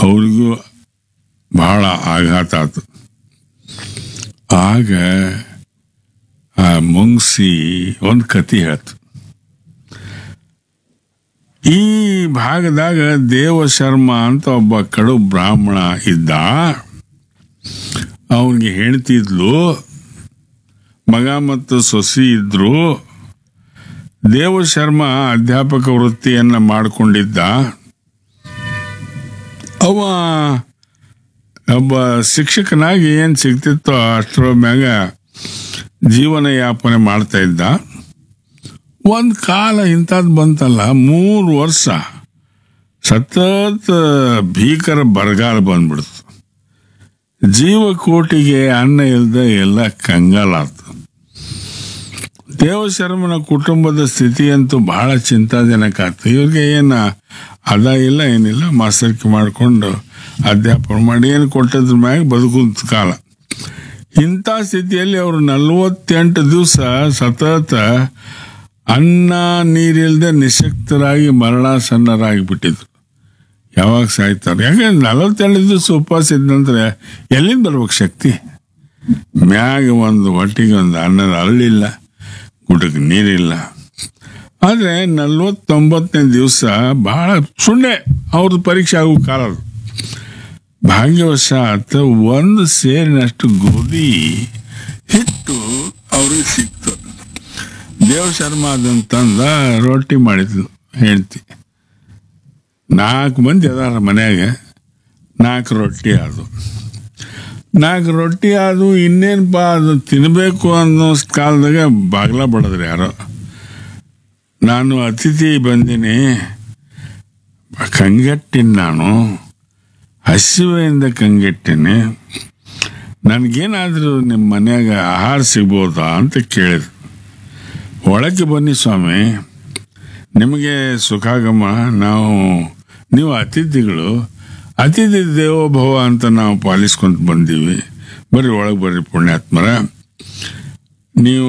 ಅವ್ರಿಗೂ ಬಹಳ ಆಘಾತ ಆತು ಆಗ ಆ ಮುಂಗ್ಸಿ ಒಂದು ಕತಿ ಹೇಳ್ತು ಈ ಭಾಗದಾಗ ದೇವ ಶರ್ಮ ಅಂತ ಒಬ್ಬ ಕಡು ಬ್ರಾಹ್ಮಣ ಇದ್ದ ಅವನಿಗೆ ಹೆಣ್ತಿದ್ಲು ಮಗ ಮತ್ತು ಸೊಸಿ ಇದ್ರು ದೇವ ಶರ್ಮ ಅಧ್ಯಾಪಕ ವೃತ್ತಿಯನ್ನ ಮಾಡಿಕೊಂಡಿದ್ದ ಅವ ಒಬ್ಬ ಶಿಕ್ಷಕನಾಗಿ ಏನು ಸಿಗ್ತಿತ್ತೋ ಅಷ್ಟರ ಮ್ಯಾಗ ಜೀವನ ಯಾಪನೆ ಮಾಡ್ತಾ ಇದ್ದ ಒಂದು ಕಾಲ ಇಂಥದ್ದು ಬಂತಲ್ಲ ಮೂರು ವರ್ಷ ಸತತ ಭೀಕರ ಬರಗಾಲ ಬಂದ್ಬಿಡ್ತು ಜೀವಕೋಟಿಗೆ ಅನ್ನ ಇಲ್ದ ಎಲ್ಲ ಕಂಗಾಲಾತು ದೇವಶರ್ಮನ ಕುಟುಂಬದ ಸ್ಥಿತಿ ಅಂತೂ ಬಹಳ ಚಿಂತಾಜನಕ ಆಯ್ತು ಇವ್ರಿಗೆ ಏನು ಅದ ಇಲ್ಲ ಏನಿಲ್ಲ ಮಾಸ್ತರ್ಕಿ ಮಾಡಿಕೊಂಡು ಅಧ್ಯಾಪನ ಮಾಡಿ ಏನು ಕೊಟ್ಟದ್ರ ಮ್ಯಾಗ ಬದುಕುವಂತ ಕಾಲ ಇಂಥ ಸ್ಥಿತಿಯಲ್ಲಿ ಅವರು ನಲವತ್ತೆಂಟು ದಿವಸ ಸತತ ಅನ್ನ ನೀರಿಲ್ದೆ ನಿಶಕ್ತರಾಗಿ ಮರಣಾಸನ್ನರಾಗಿ ಬಿಟ್ಟಿದ್ರು ಯಾವಾಗ ಸಾಯ್ತಾರೆ ಯಾಕಂದ್ರೆ ನಲವತ್ತೆರಡು ದಿವಸ ಉಪವಾಸ ಇದ್ದ ನಂತರ ಎಲ್ಲಿಂದ ಬರ್ಬೇಕು ಶಕ್ತಿ ಮ್ಯಾಗ ಒಂದು ಹೊಟ್ಟಿಗೆ ಒಂದು ಅನ್ನದ ಅರಳಿಲ್ಲ ಊಟಕ್ಕೆ ನೀರಿಲ್ಲ ಆದರೆ ನಲ್ವತ್ತೊಂಬತ್ತನೇ ದಿವಸ ಬಹಳ ಸುಳ್ಳೆ ಅವ್ರದ್ದು ಪರೀಕ್ಷೆ ಆಗೋ ಕಾಲ ಅದು ಭಾಗ್ಯವಶಾತ್ ಒಂದು ಸೇರಿನಷ್ಟು ಗೋಧಿ ಹಿಟ್ಟು ಅವ್ರಿಗೆ ಸಿಕ್ತು ದೇವ ಶರ್ಮ ಅದಂತಂದ ರೊಟ್ಟಿ ಮಾಡಿದ್ಲು ಹೇಳ್ತಿ ನಾಲ್ಕು ಮಂದಿ ಅದಾರ ಮನ್ಯಾಗ ನಾಲ್ಕು ರೊಟ್ಟಿ ಅದು ನಾಲ್ಕು ರೊಟ್ಟಿ ಅದು ಇನ್ನೇನಪ್ಪ ಅದು ತಿನ್ನಬೇಕು ಅನ್ನೋ ಕಾಲದಾಗ ಬಾಗ್ಲ ಬಡದ್ರಿ ಯಾರೋ ನಾನು ಅತಿಥಿ ಬಂದಿನಿ ಕಂಗೆಟ್ಟಿನಿ ನಾನು ಹಸಿವೆಯಿಂದ ಕಂಗೆಟ್ಟಿನಿ ನನಗೇನಾದರೂ ನಿಮ್ಮ ಮನ್ಯಾಗ ಆಹಾರ ಸಿಗ್ಬೋದಾ ಅಂತ ಕೇಳಿದ್ರು ಒಳಗೆ ಬನ್ನಿ ಸ್ವಾಮಿ ನಿಮಗೆ ಸುಖಾಗಮ ನಾವು ನೀವು ಅತಿಥಿಗಳು ಅತಿಥಿ ದೇವೋಭವ ಅಂತ ನಾವು ಪಾಲಿಸ್ಕೊಂತ ಬಂದೀವಿ ಬರ್ರಿ ಒಳಗೆ ಬರ್ರಿ ಪುಣ್ಯಾತ್ಮರ ನೀವು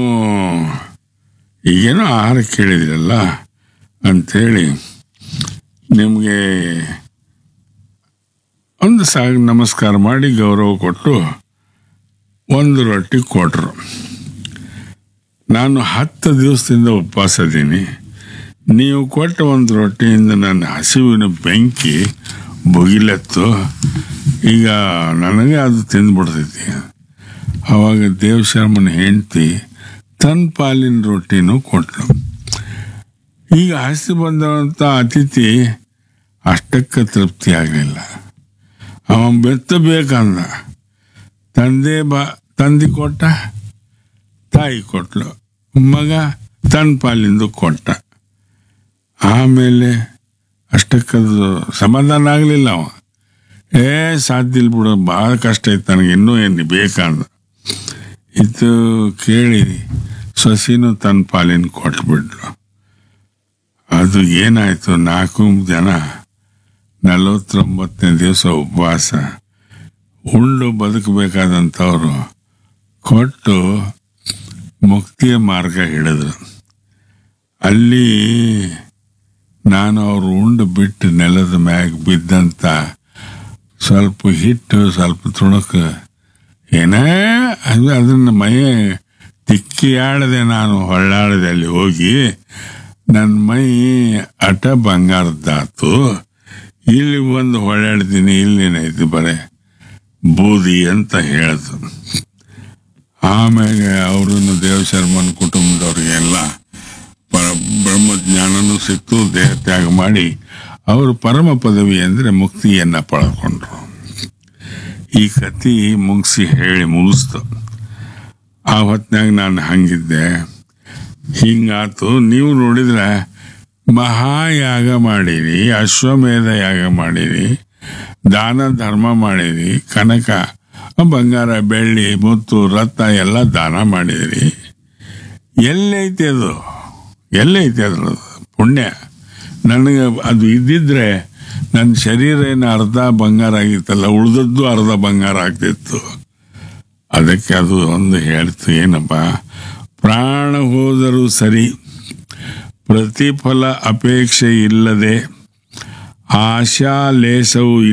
ಈಗೇನೋ ಆಹಾರ ಕೇಳಿದ್ರಲ್ಲ ಅಂಥೇಳಿ ನಿಮಗೆ ಒಂದು ಸಾಗ ನಮಸ್ಕಾರ ಮಾಡಿ ಗೌರವ ಕೊಟ್ಟು ಒಂದು ರೊಟ್ಟಿ ಕೊಟ್ರು ನಾನು ಹತ್ತು ದಿವಸದಿಂದ ಉಪವಾಸ ಇದ್ದೀನಿ ನೀವು ಕೊಟ್ಟ ಒಂದು ರೊಟ್ಟಿಯಿಂದ ನನ್ನ ಹಸಿವಿನ ಬೆಂಕಿ ಬುಗಿಲೆತ್ತು ಈಗ ನನಗೆ ಅದು ತಿಂದ್ಬಿಡ್ತೈತಿ ಅವಾಗ ದೇವಶರ್ಮನ ಹೆಂಡತಿ ತನ್ನ ಪಾಲಿನ ರೊಟ್ಟಿನೂ ಕೊಟ್ಲು ಈಗ ಹಸಿ ಬಂದಂಥ ಅತಿಥಿ ಅಷ್ಟಕ್ಕೆ ತೃಪ್ತಿ ಆಗಲಿಲ್ಲ ಅವ ಬೆತ್ತಬೇಕಂದ ತಂದೆ ಬಾ ತಂದೆ ಕೊಟ್ಟ ತಾಯಿ ಕೊಟ್ಲು ಮಗ ತನ್ನ ಪಾಲಿಂದು ಕೊಟ್ಟ ಆಮೇಲೆ ಅಷ್ಟಕ್ಕದು ಸಮಾಧಾನ ಆಗಲಿಲ್ಲ ಅವ ಏ ಸಾಧ್ಯ ಇಲ್ಲ ಬಿಡು ಭಾಳ ಕಷ್ಟ ಐತೆ ನನಗೆ ಇನ್ನೂ ಏನು ಬೇಕಂದ ಇದು ಕೇಳಿ ಸೊಸಿನೂ ತನ್ನ ಪಾಲಿನ ಕೊಟ್ಬಿಡ್ಲು ಅದು ಏನಾಯ್ತು ನಾಲ್ಕು ಜನ ನಲವತ್ತೊಂಬತ್ತನೇ ದಿವಸ ಉಪವಾಸ ಉಂಡು ಬದುಕಬೇಕಾದಂಥವ್ರು ಕೊಟ್ಟು ಮುಕ್ತಿಯ ಮಾರ್ಗ ಹಿಡಿದ್ರು ಅಲ್ಲಿ ನಾನು ಅವ್ರು ಉಂಡು ಬಿಟ್ಟು ನೆಲದ ಮ್ಯಾಗ ಬಿದ್ದಂತ ಸ್ವಲ್ಪ ಹಿಟ್ಟು ಸ್ವಲ್ಪ ತುಣುಕು ಏನೇ ಅದು ಅದನ್ನು ಮೈ ತಿಕ್ಕಿ ಆಡದೆ ನಾನು ಹೊಳ್ಳಾಡದೆ ಅಲ್ಲಿ ಹೋಗಿ ನನ್ನ ಮೈ ಅಟ ಬಂಗಾರದ್ದಾತು ಇಲ್ಲಿ ಬಂದು ಹೊಳ್ಳಾಡ್ತೀನಿ ಇಲ್ಲೇನೈತಿ ಬರೇ ಬೂದಿ ಅಂತ ಹೇಳ್ದು ಆಮೇಲೆ ಅವರನ್ನು ದೇವಶರ್ಮನ ಕುಟುಂಬದವ್ರಿಗೆಲ್ಲ ಪರ ಬ್ರಹ್ಮಜ್ಞಾನನೂ ಸಿಕ್ತು ದೇಹ ತ್ಯಾಗ ಮಾಡಿ ಅವರು ಪರಮ ಪದವಿ ಅಂದರೆ ಮುಕ್ತಿಯನ್ನ ಪಡ್ಕೊಂಡ್ರು ಈ ಕತಿ ಮುಗಿಸಿ ಹೇಳಿ ಮುಗಿಸ್ತು ಆ ಹೊತ್ನಾಗ ನಾನು ಹಂಗಿದ್ದೆ ಹಿಂಗಾತು ನೀವು ನೋಡಿದ್ರೆ ಮಹಾಯಾಗ ಮಾಡಿರಿ ಅಶ್ವಮೇಧ ಯಾಗ ಮಾಡಿರಿ ದಾನ ಧರ್ಮ ಮಾಡಿರಿ ಕನಕ ಬಂಗಾರ ಬೆಳ್ಳಿ ಮುತ್ತು ರತ್ನ ಎಲ್ಲ ದಾನ ಮಾಡಿದಿರಿ ಎಲ್ಲೈತೆ ಅದು ಎಲ್ಲೈತೆ ಅದ್ರ ಪುಣ್ಯ ನನಗೆ ಅದು ಇದ್ದಿದ್ರೆ ನನ್ನ ಶರೀರ ಏನು ಅರ್ಧ ಬಂಗಾರ ಆಗಿತ್ತಲ್ಲ ಉಳಿದದ್ದು ಅರ್ಧ ಬಂಗಾರ ಆಗ್ತಿತ್ತು ಅದಕ್ಕೆ ಅದು ಒಂದು ಹೇಳ್ತು ಏನಪ್ಪ ಪ್ರಾಣ ಹೋದರೂ ಸರಿ ಪ್ರತಿಫಲ ಅಪೇಕ್ಷೆ ಇಲ್ಲದೆ ಆಶಾ ಲೇಸವು